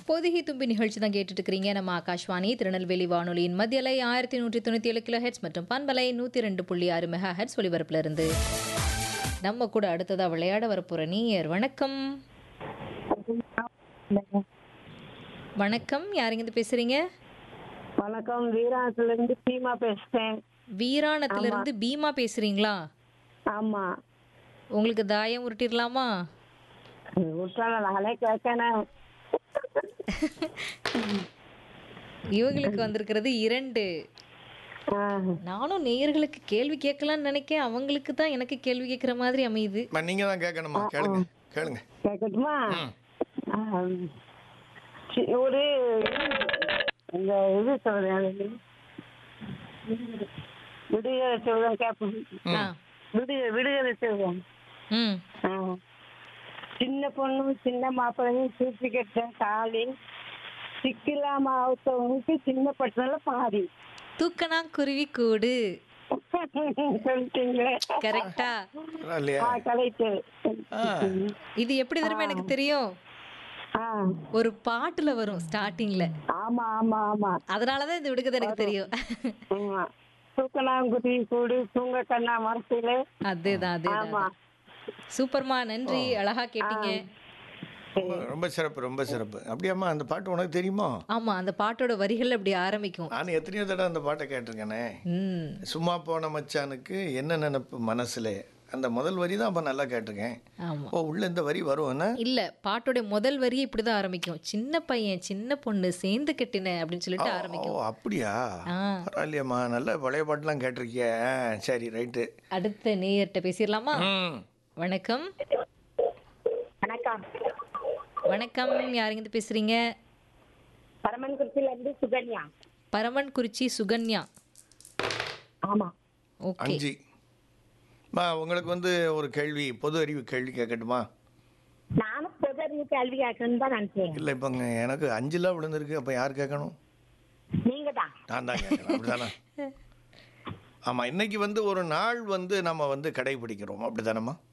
பொதிகை தும்பி நிகழ்ச்சி தான் கேட்டுட்டு இருக்கிறீங்க நம்ம ஆகாஷ்வாணி திருநெல்வேலி வானொலியின் மத்தியலை ஆயிரத்தி நூற்றி தொண்ணூற்றி ஏழு கிலோ ஹெட்ஸ் மற்றும் பண்பலை நூற்றி ரெண்டு புள்ளி ஆறு மெகா ஹெட்ஸ் ஒலிபரப்புல இருந்து நம்ம கூட அடுத்ததா விளையாட வரப்போற நீயர் வணக்கம் வணக்கம் யாருங்க பேசுறீங்க வணக்கம் வீராணத்துல இருந்து சீமா பேசுறேன் வீராணத்துல இருந்து பீமா பேசுறீங்களா ஆமா உங்களுக்கு தாயம் உருட்டிடலாமா விட்டால நாளே கேட்கணும் இவங்களுக்கு வந்திருக்கிறது இரண்டு நானும் நேயர்களுக்கு கேள்வி கேட்கலாம்னு நினைக்கேன் அவங்களுக்கு தான் எனக்கு கேள்வி கேட்குற மாதிரி அமையுது அம்மா, நீங்க தான் கேட்கணுமா கேளுங்க கேளுங்க கேட்கட்டுமா ஆம். சி- ஒரு இந்த இது சொல்றேன் விடுதலை சொல்றேன் கேட்போம் ஆ விடுதலை விடுதலை சொல்றேன் ம் ஆ. சின்ன பொண்ணும் சின்ன மாப்பிள்ளையும் சூப்பி கட்ட காலி சிக்கிலாம அவுத்தவங்களுக்கு சின்ன பட்டனால பாதி தூக்கணா குருவி கூடு சொல்லிட்டீங்களே கரெக்டா இல்லையா ஆ கலைத்து ஆ, இது எப்படி தெரியுமா எனக்கு தெரியும் ஆ ஒரு பாட்டுல வரும் ஸ்டார்டிங்ல ஆமா ஆமா ஆமா அதனாலதான் இது விடுக்குது எனக்கு தெரியும் ஆமா தூக்கணாங்குருவி கூடு தூங்க கண்ணா மரத்திலே அதேதான் அதேதான் ஆமா சூப்பர்மா நன்றி அழகா கேட்டீங்க ரொம்ப ரொம்ப சிறப்பு ரொம்ப சிறப்பு அப்படியாம்மா அந்த பாட்டு உனக்கு தெரியுமா ஆமா அந்த பாட்டோட வரிகள் அப்படி ஆரம்பிக்கும் நான் எத்தனையோ தடவை அந்த பாட்டை கேட்டிருக்கேனே ம் சும்மா போன மச்சானுக்கு என்ன நினைப்பு மனசுல அந்த முதல் வரி தான் அப்போ நல்லா கேட்டிருக்கேன் ஆமா ஓ உள்ள இந்த வரி வரும் என்ன இல்ல பாட்டோட முதல் வரி இப்படிதான் ஆரம்பிக்கும் சின்ன பையன் சின்ன பொண்ணு சேர்ந்து கட்டின அப்படின்னு சொல்லிட்டு ஓ ஆரம்பிக்கும் அப்படியா ஆ பரவாயில்லையம்மா நல்ல பழைய பாட்டுலாம் கேட்டிருக்கிய ஆ, சரி ரைட்டு அடுத்த நேயர்கிட்ட பேசிடலாமா ம் வணக்கம் வணக்கம் வணக்கம் யாருங்க பேசுறீங்க பரமன் குறிச்சில இருந்து சுகன்யா பரமன் குறிச்சி சுகன்யா ஆமா ஓகே அஞ்சு மா உங்களுக்கு வந்து ஒரு கேள்வி பொது அறிவு கேள்வி கேட்கட்டுமா நானும் பொது கேள்வி கேட்கணும்னு தான் நினைச்சேன் இல்லை இப்போங்க எனக்கு அஞ்சுலாம் விழுந்திருக்கு அப்போ யார் கேட்கணும் நீங்க தான் நான் தான் கேட்கணும் அப்படிதானே ஆமாம் இன்னைக்கு வந்து ஒரு நாள் வந்து நம்ம வந்து கடைபிடிக்கிறோம் அப்படிதானம்மா